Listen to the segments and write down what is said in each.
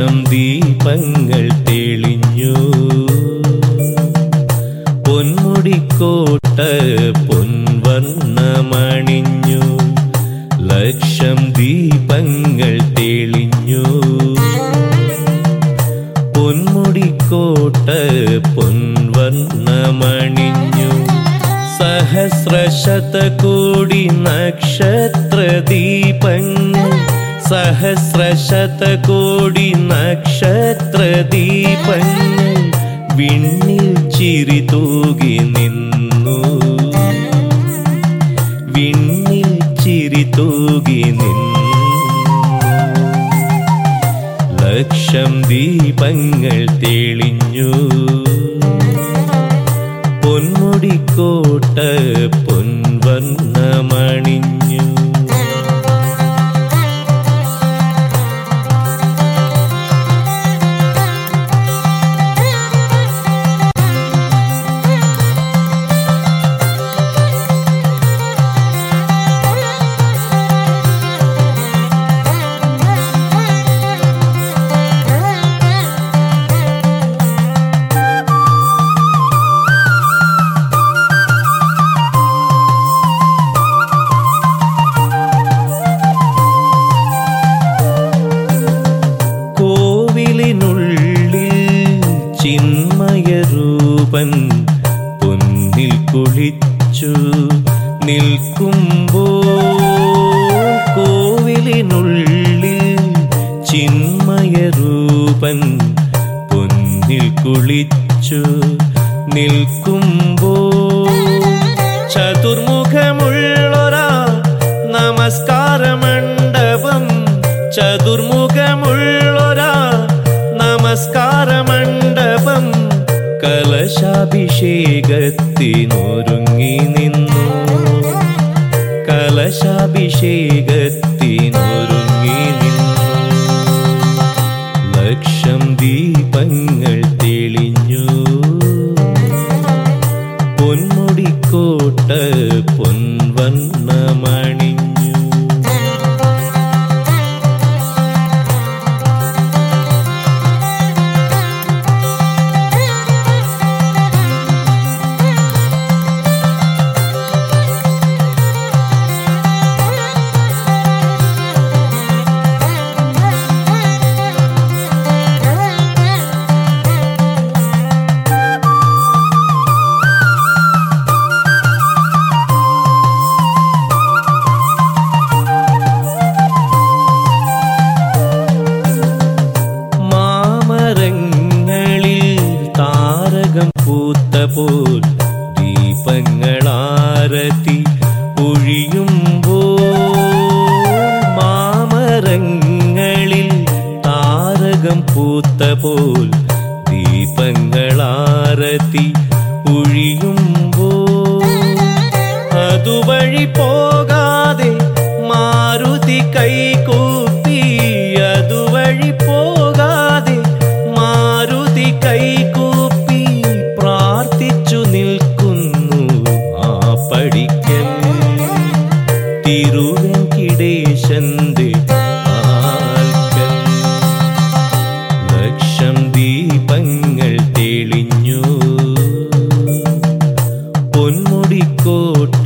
ലക്ഷം ദീപങ്ങൾ തെളിഞ്ഞു പൊന്മുടിക്കോട്ട പൊൻവർണ്ണമണിഞ്ഞു ലക്ഷം ദീപങ്ങൾ തെളിഞ്ഞു പൊന്മുടിക്കോട്ട പൊൻവർണ്ണമണിഞ്ഞു സഹസ്രശതകോടി നക്ഷത്രദീപങ്ങൾ സഹസ്രശതകോടി നക്ഷത്രദീപങ്ങൾ വിണ്ണിൽ ചിരി തൂകി നിന്നു വിണ്ണിൽ ചിരി തൂകി നിന്നു ലക്ഷം ദീപങ്ങൾ തെളിഞ്ഞു പൊന്മുടിക്കോട്ട പൊൻവർണ്ണമണിഞ്ഞു കോവിലിനുള്ളിൽ ചിന്മയരൂപൻ പൊന്നിൽ കുളിച്ചു നിൽക്കുമ്പോൾ കോവിലിനുള്ളിൽ ചിന്മയരൂപൻ പൊന്നിൽ കുളിച്ചു നിൽക്കുമ്പോൾ ചതുർമുഖമുള്ളൊരാ നമസ്കാര മണ്ഡപം ചതുർമുഖമുള്ളൊരാ നമസ്കാര മണ്ഡപം കലശാഭിഷേകത്തിനൊരുങ്ങി നിന്നു കലശാഭിഷേകത്തിനൊരുങ്ങി നിന്നു ലക്ഷം ദീപങ്ങൾ തെളിഞ്ഞു പൊന്മുടിക്കോട്ട പൊൻവണ്ണമണിഞ്ഞു മാമരങ്ങളിൽ താരകം പൂത്ത പോൽ ദീപങ്ങളാരതി ഒഴിയുമ്പോൾ മാമരങ്ങളിൽ താരകം പൂത്ത പോൽ ദീപങ്ങളാരതി ഒഴിയുമ്പോൾ അതുവഴി പോകാതെ മാരുതി കൈകൂപ്പി അതുവഴി പോകാതെ മാരുതി കൈകൂപ്പി പ്രാർത്ഥിച്ചു നിൽക്കുന്നു ആ പടിക്കൽ തിരുവെങ്കിടേശന്റെ ആൽക്കൽ ലക്ഷം ദീപങ്ങൾ തെളിഞ്ഞു പൊന്മുടിക്കോട്ട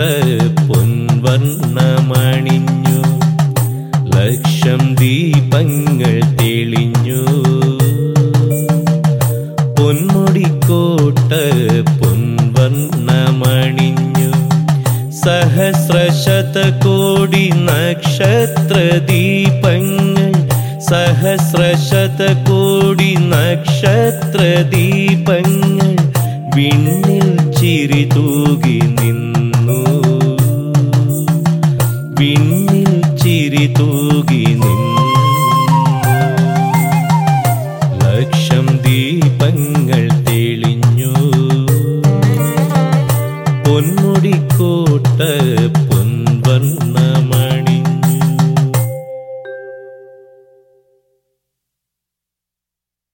പൊൻവർണ്ണമണിഞ്ഞു ലക്ഷം ദീപങ്ങൾ തെളിഞ്ഞു പൊന്മുടിക്കോട്ട പൊൻവർണ്ണമണിഞ്ഞു സഹസ്രശതകോടി നക്ഷത്രദീപങ്ങൾ സഹസ്രശതകോടി നക്ഷത്രദീപങ്ങൾ വിണ്ണിൽ ചിരി തൂകി നിന്നു വിണ്ണിൽ ചിരി തൂകി